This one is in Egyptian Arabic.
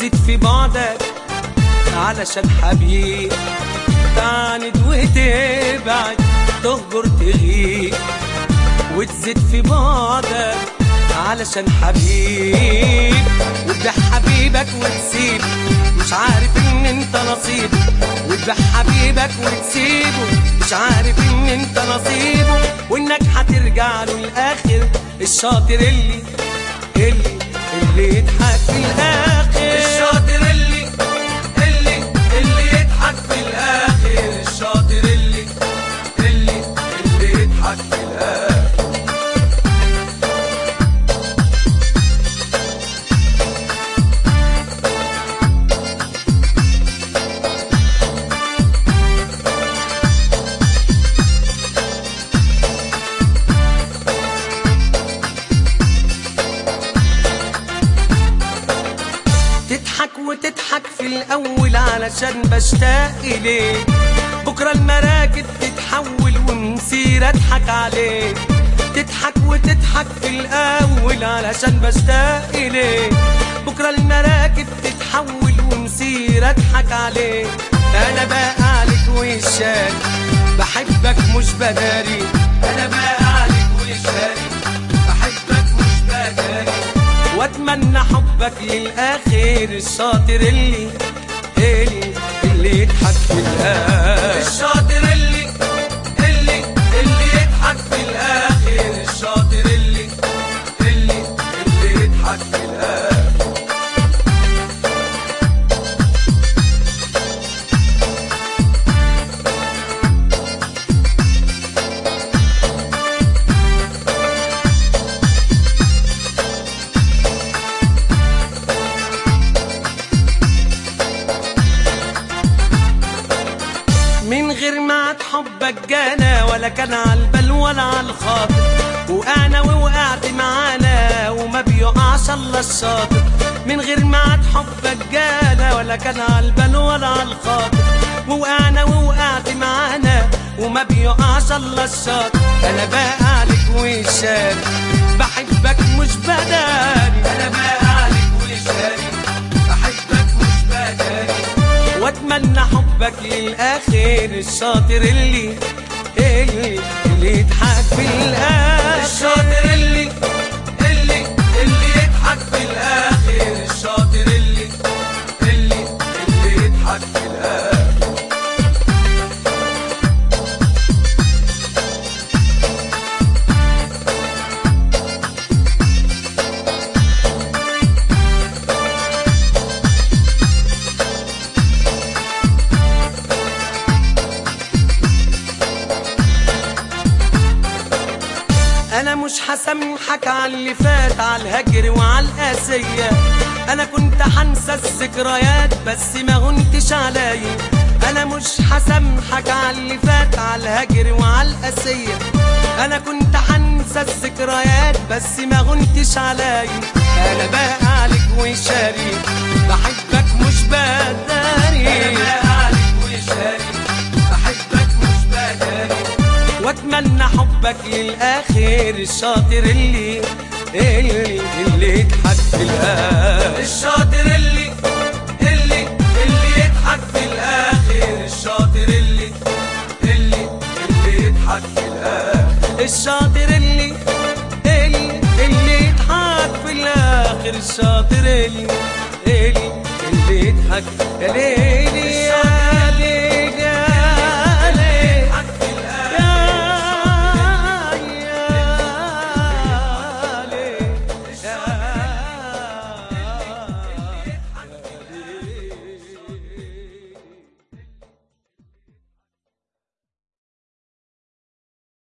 وتزيد في بعدك علشان حبيب تعاند وتبعد تهجر تغيب وتزيد في بعدك علشان حبيب وتبيع حبيبك وتسيب مش عارف ان انت نصيب وتبيع حبيبك وتسيبه مش عارف ان انت نصيبه وانك هترجع له الاخر الشاطر اللي اللي اللي يضحك في الاخر الشاطر اللي اللي اللي يضحك في الاخر الشاطر اللي اللي اللي يضحك في الاخر تضحك وتضحك في الأول علشان بشتاق إليك بكرة المراكب تتحول ومسير أضحك عليك تضحك وتضحك في الأول علشان بشتاق إليك بكرة المراكب تتحول ومسير أضحك عليك أنا بقى عليك وشاك بحبك مش بداري انا بقى عليك وشاري بحبك مش بداري واتمنى حبك للاخر الشاطر اللي اللي اللي يضحك في الاخر الشاطر اللي اللي اللي يضحك في الاخر الشاطر اللي اللي اللي يضحك في الاخر من غير ما حبك جانا ولا كان على البال ولا على الخاطر وقعنا ووقعت معانا وما بيقعش الا الشاطر من غير ما حبك جانا ولا كان على البال ولا على الخاطر ووقعنا ووقعت معانا وما بيقعش الا الشاطر انا بقى عليك وشاري بحبك مش بداري انا بقى عليك وشاري بحبك مش بداري واتمنى حبك للاخر الشاطر اللي اللي اللي يضحك في الاخر الشاطر اللي اللي اللي يضحك في الاخر الشاطر اللي اللي اللي يضحك في الاخر انا مش هسامحك على اللي فات على الهجر وعلى القاسية انا كنت هنسى الذكريات بس ما هنتش عليا انا مش هسامحك على اللي فات على الهجر وعلى القاسية انا كنت هنسى الذكريات بس ما هنتش عليا انا بقى عليك وشاري بحبك مش بداري انا بقى عليك وشاري بحبك مش بداري واتمنى حبك للاخر الشاطر اللي اللي اللي يضحك في الاخر الشاطر اللي اللي اللي يضحك في الاخر الشاطر اللي اللي اللي يضحك في الاخر الشاطر اللي اللي اللي يضحك في الاخر الشاطر اللي اللي اللي يضحك يا ليلي